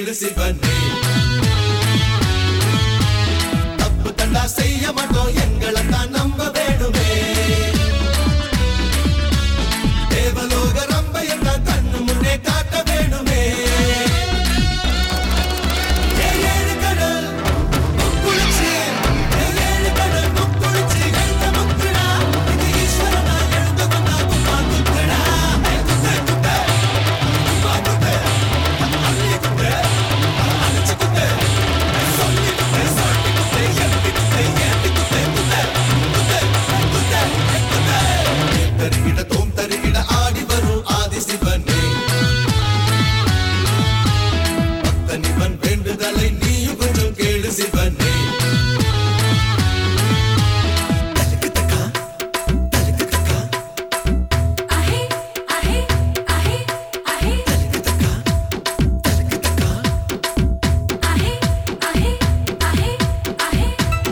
கேளு சிவனே தப்பு கண்டா செய்ய மாட்டோம் எங்களை தான் நம்ப வேணுமே தேவலோக ரம்ப என்ன கண்ணு முன்னே காட்ட வேணுமே ஏழு ஏழு கடல் முக்குளிச்சு ஏழு கடல் முக்குளிச்சு எழுந்த முக்குடா இது ஈஸ்வரனா எழுந்து வந்தா குப்பா குத்தடா குத்த குத்த குப்பா குத்த அள்ளி குத்த அழைச்சு குத்த சொல்லி குத்த சொல்லி குத்த எழுதி குத்த ஏத்தி குத்த குத்த குத்த குத்த குத்த தருகிட தோம் தருகிட ஆடி வரும் ஆதி சிவனே பக்தனிவன் வேண்டுதலை நீயும் கொஞ்சம் கேளு சிவனே आहे आहे आहे आहे आहे आहे आहे आहे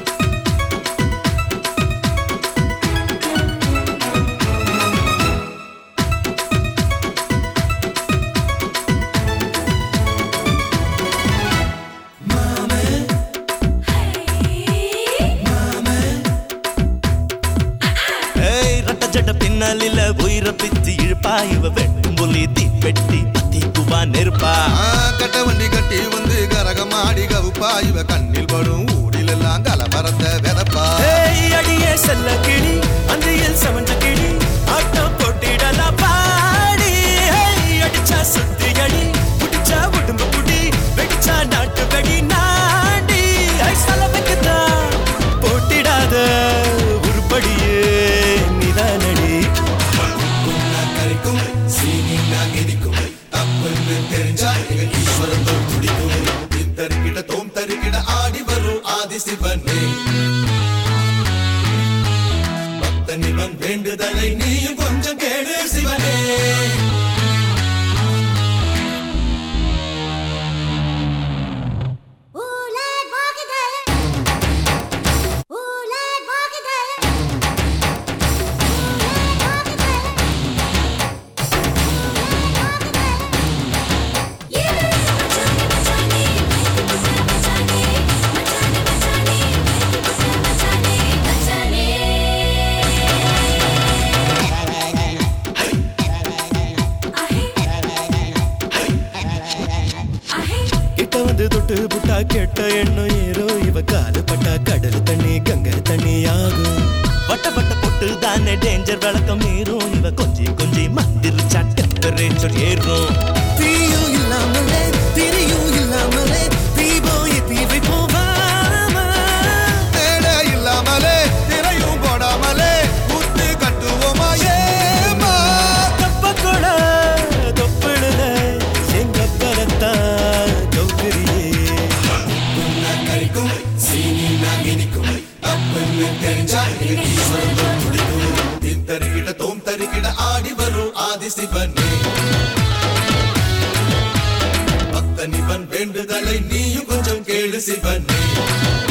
ஏய் ரட்ட ஜட்ட பின்னாலில உயிரை பிச்சு இழுப்பா இவ வெட்டும் புலி தீப்பெட்டி தீக்குவா நெருப்பா ஆ, கட்ட வண்டி கட்டி வந்து கரகமாடி கவுப்பா இவ கண்ணில் படும் ஊரில் எல்லாம் கலவரத்தை விதப்பா ஏய் அடியே செல்ல கிளி அந்தியில் சமஞ்ச கிளி ஆட்டம் போட்டிடலாம் பாடி ஏய் அடிச்சா சுத்தி அடி புடிச்சா உடம்பு புடி வெடிச்சா நாட்டு வெடி நாடி ஐ சலவைக்குதா போட்டிடாத உருப்படியே நிதானடி உன்னா கரிக்கும் சீனி நான் இனிக்கும் தப்புன்னு தெரிஞ்சா எங்க ஈஸ்வரன் தோல் துடிக்கும் தருகிட தோம் தருகிட ஆடி வரும் ஆதி சிவனே பக்தனிவன் வேண்டுதலை நீயும் கொஞ்சம் கேளு சிவனே ஊலே போகுதே ஊலே போகுதே கிட்ட வந்து தொட்டு புட்டா கெட்ட எண்ணம் ஏறோ இவ காலு பட்டா கடல் தண்ணி கங்கை தண்ணி ஆகும் வட்ட வட்ட பொட்டு தானே டேஞ்சர் விளக்கம் மீறும் இவ கொஞ்சி கொஞ்சி மந்திரிச்சா டெம்பரேச்சர் ஏறும் தீயும் இல்லாமலே திரியும் இல்லாமலே தீபம் ஏத்தி வைப்போம் தேட இல்லாமலே திரையும் போடாமலே ஊத்து கட்டுவோமா ஏமா தப்ப கூட தொப்பிடுல எங்க பலத்தா கௌகரியே உன்னா கரிக்கும் சீனி நான் இனிக்கும் தப்புன்னு தெரிஞ்சா எங்க ஈஸ்வரன் தோல் துடிக்கும் தருகிட தோம் தருகிட ஆடி வரும் ஆதி சிவனே பக்தனிவன் வேண்டுதலை நீயும் கொஞ்சம் கேளு சிவனே